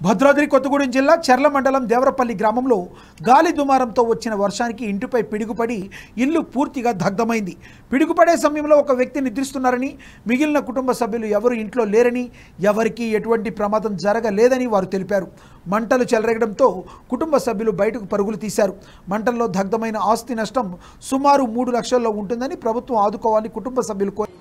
భద్రాద్రి కొత్తగూడెం జిల్లా చెర్ల మండలం దేవరపల్లి గ్రామంలో గాలి దుమారంతో వచ్చిన వర్షానికి ఇంటిపై పిడుగుపడి ఇల్లు పూర్తిగా దగ్ధమైంది పిడుగుపడే సమయంలో ఒక వ్యక్తి నిద్రిస్తున్నారని మిగిలిన కుటుంబ సభ్యులు ఎవరు ఇంట్లో లేరని ఎవరికీ ఎటువంటి ప్రమాదం జరగలేదని వారు తెలిపారు మంటలు చెలరేగడంతో కుటుంబ సభ్యులు బయటకు పరుగులు తీశారు మంటల్లో దగ్ధమైన ఆస్తి నష్టం సుమారు మూడు లక్షల్లో ఉంటుందని ప్రభుత్వం ఆదుకోవాలని కుటుంబ సభ్యులు కోరారు